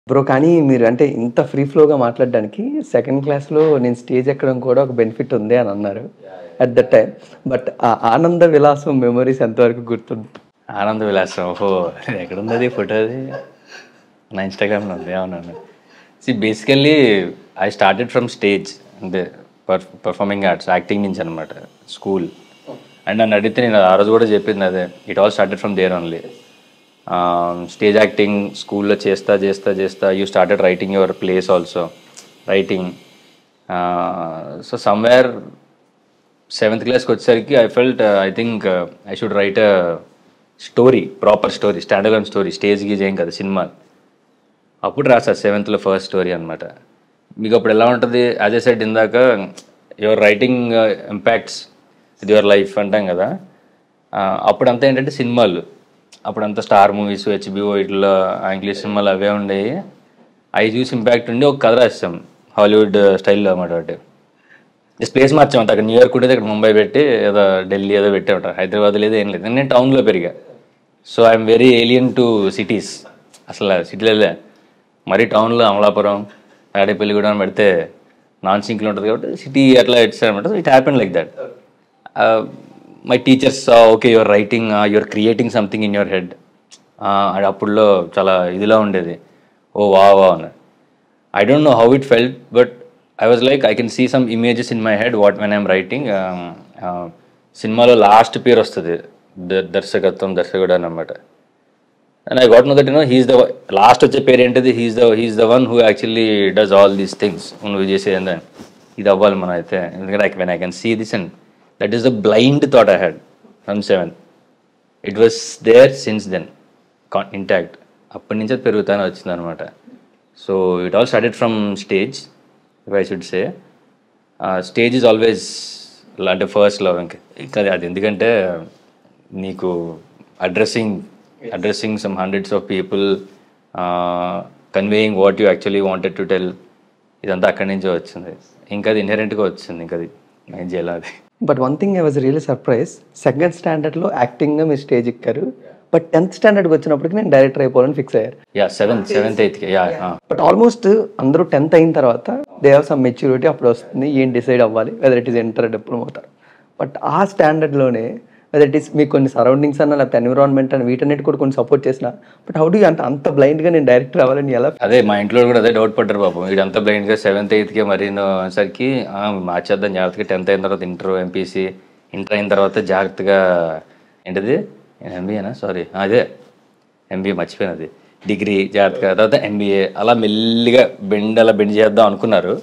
Bro కానీ మీరు అంటే ఇంత ఫ్రీ ఫ్లోగా మాట్లాడడానికి సెకండ్ క్లాస్లో నేను స్టేజ్ ఎక్కడం కూడా ఒక బెనిఫిట్ ఉంది అని అన్నారు అట్ ద టైం బట్ ఆ ఆనంద విలాసం మెమరీస్ ఎంతవరకు గుర్తుంది ఆనంద విలాసం ఓహో ఎక్కడుంది అది ఫోటో అది నా ఇన్స్టాగ్రామ్లో ఉంది అవునవును see basically I started from stage అంటే పర్ పర్ఫార్మింగ్ ఆర్ట్స్ యాక్టింగ్ నుంచి అనమాట స్కూల్ అండ్ నన్ను అడిగితే నేను ఆ రోజు కూడా చెప్పింది అదే it all started from there only stage acting స్కూల్లో చేస్తా చేస్తా చేస్తా you started writing your plays also writing so somewhere seventh క్లాస్కి వచ్చేసరికి I felt I think I should write a story proper story standard story stage గీజ్ ఏం కదా cinema అప్పుడు రాసా సెవెంత్లో ఫస్ట్ స్టోరీ అనమాట మీకు అప్పుడు ఎలా ఉంటుంది యాజ్ ఎ సెడ్ ఇందాక యువర్ రైటింగ్ ఇంపాక్ట్స్ ఇది యువర్ లైఫ్ అంటాం కదా అప్పుడంతా ఏంటంటే సినిమాలు అప్పుడంతా స్టార్ మూవీస్ హెచ్బిఓ ఇట్లా ఇంగ్లీష్ సినిమాలు అవే ఉండేవి అవి చూసి ఇంపాక్ట్ ఉండి ఒక కథ రాస్తాం హాలీవుడ్ స్టైల్లో అన్నమాట ఒకటి జస్ట్ ప్లేస్ మార్చాం అక్కడ న్యూయార్క్ ఉండేది అక్కడ ముంబై పెట్టి ఏదో ఢిల్లీ ఏదో పెట్టి ఉంటారు హైదరాబాద్ లేదు ఏం లేదు నేను టౌన్లో పెరిగా so I'm very alien to cities అసలు సిటీలే మరీ టౌన్లో అమలాపురం తాడేపల్లి కూడా పెడితే నాన్ సింక్లో ఉంటుంది కాబట్టి సిటీ అట్లా it's it happen like that my teachers okay your writing your creating something in your head అప్పుడులో చాలా ఇదిలా ఉండేది ఓ వా వా అన్నారు I don't know how it felt, but I was like, I can see some images in my head what when I'm writing. Um, uh, సినిమాలో last పేరు వస్తుంది ద- దర్శకత్వం దర్శకుడు అనమాట and I got no that no he's the last వచ్చే పేరు ఏంటిది he's the he's the one who actually does all these things నువ్వు చేసేది ఏందని ఇది అవ్వాలి మనం అయితే ఎందుకంటే I when I can see this and that is the blind thought I had from seven it was there since then intact అప్పటి నుంచి అది పెరుగుతానే వచ్చింది అనమాట so it all started from stage if I should say stage is always అంటే first love ఇంకా ఇంకా అది ఎందుకంటే నీకు addressing addressing some hundreds of people conveying what you actually wanted to tell ఇదంతా అక్కడి నుంచే వచ్చింది ఇంకా అది ఇన్హెరెంట్గా వచ్చింది ఇంకా అది ఏం చేయాలి అది but one thing I was really surprise second స్టాండర్డ్లో యాక్టింగ్గా మీరు స్టేజ్ ఎక్కారు బట్ టెన్త్ స్టాండర్డ్కి వచ్చినప్పటికి నేను డైరెక్టర్ అయిపోవాలని ఫిక్స్ అయ్యారు యా సెవెంత్ సెవెంత్ ఎయిత్కి యా బట్ ఆల్మోస్ట్ అందరూ టెన్త్ అయిన తర్వాత దే హ్యావ్ సమ్ మెచ్యూరిటీ అప్పుడు వస్తుంది ఏం డిసైడ్ అవ్వాలి whether it is enter diploma అవుతారు బట్ ఆ స్టాండర్డ్లోనే వెదర్ ఇట్ ఈస్ మీకు కొన్ని సరౌండింగ్స్ అన్న లేకపోతే ఎన్విరాన్మెంట్ అని వీటన్నిటి కూడా కొన్ని సపోర్ట్ చేసిన బట్ హౌ డూ అంటే అంత బ్లైండ్గా నేను డైరెక్టర్ అవ్వాలని ఎలా అదే మా ఇంట్లో కూడా అదే డౌట్ పడ్డారు పాపం వీడంతా బ్లైండ్గా సెవెంత్ ఎయిత్కి మరి సరికి మార్చేద్దాం జాగ్రత్తగా టెన్త్ అయిన తర్వాత ఇంటర్ ఎంపీసీ ఇంటర్ అయిన తర్వాత జాగ్రత్తగా ఏంటిది ఎంబీఏనా సారీ అదే ఎంబీఏ మర్చిపోయినది అది డిగ్రీ జాగ్రత్తగా తర్వాత ఎంబీఏ అలా మెల్లిగా బెండ్ అలా బెండ్ చేద్దాం అనుకున్నారు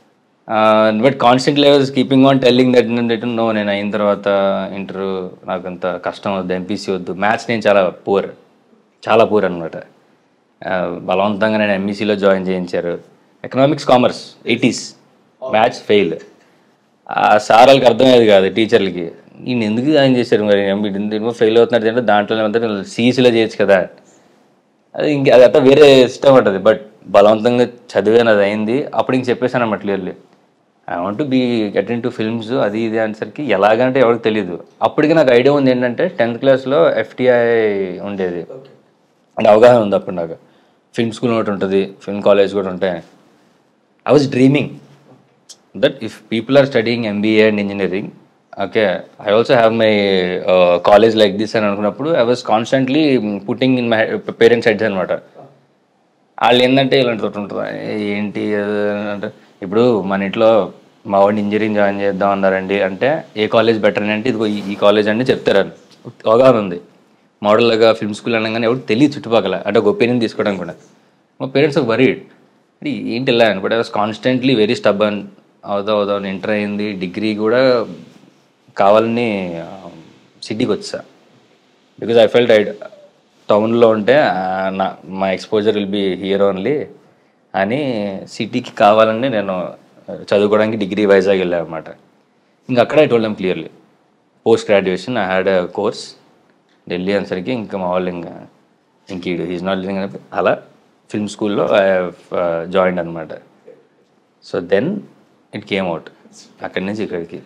but constantly was keeping on telling that that no నేను అయిన తర్వాత ఇంటర్ నాకు అంత కష్టం వద్దు ఎంపీసీ వద్దు మ్యాథ్స్ నేను చాలా పూర్ చాలా పూర్ అనమాట బలవంతంగా నేను ఎంఈసీలో జాయిన్ చేయించారు economics commerce eighties maths fail ఆ సార్ వాళ్ళకి అర్థమయ్యేది కాదు టీచర్లకి నేను ఎందుకు జాయిన్ చేశారు మరి ఎందుకు ఫెయిల్ అవుతున్నారు అంటే దాంట్లో సీసీలో చేయొచ్చు కదా అది ఇంక అది అంతా వేరే సిస్టమ్ ఉంటుంది బట్ బలవంతంగా చదివాను అది అయింది అప్పుడు ఇంక చెప్పేశాను అన్నమాట clearly I want to be get in to films అది ఇది అనేసరికి ఎలాగంటే ఎవరికి తెలియదు అప్పటికి నాకు ఐడియా ఉంది ఏంటంటే టెన్త్ క్లాస్లో ఎఫ్టీఐ ఉండేది అంటే అవగాహన ఉంది అప్పుడు నాకు ఫిల్మ్ స్కూల్ ఒకటి ఉంటుంది ఫిల్మ్ కాలేజ్ కూడా ఉంటాయి I was dreaming that if people are studying MBA and engineering okay I also have my college like this అని అనుకున్నప్పుడు I was constantly putting in my parents heads అనమాట వాళ్ళు ఏంటంటే ఇలాంటి తోటి ఉంటుంది ఏంటి అది అంటే ఇప్పుడు మన ఇంట్లో మా వాడిని ఇంజనీరింగ్ జాయిన్ చేద్దాం అన్నారండి అంటే ఏ కాలేజ్ బెటర్ అంటే ఇదిగో ఈ- ఈ కాలేజ్ అంటే చెప్తారు అవగాహన ఉంది మోడల్గా ఫిల్మ్ స్కూల్ అనగానే ఎవరు తెలియదు చుట్టుపక్కల అంటే ఒక ఒపీనియన్ తీసుకోవడం కూడా మా పేరెంట్స్ ఒక వరీడ్ అంటే ఏంటి ఇలా అని but I was constantly very stubborn అవుదా అవుదా ఎంటర్ అయింది డిగ్రీ కూడా కావాలని సిటీకి వచ్చా బికాజ్ ఐ ఫెల్ట్ ఐ టౌన్లో ఉంటే ఆ, నా మా exposure will be here only అని సిటీకి కావాలని నేను చదువుకోవడానికి డిగ్రీ వైజాగ్ వెళ్ళాను అనమాట ఇంకా అక్కడ I told clearly post graduation I had a course Delhi అనేసరికి ఇంకా మా వాళ్ళు ఇంకా ఇంక హీస్ నాట్ లివింగ్ అని అలా ఫిల్మ్ స్కూల్లో ఐ జాయిన్ అనమాట so then it came out అక్కడి నుంచి ఇక్కడికి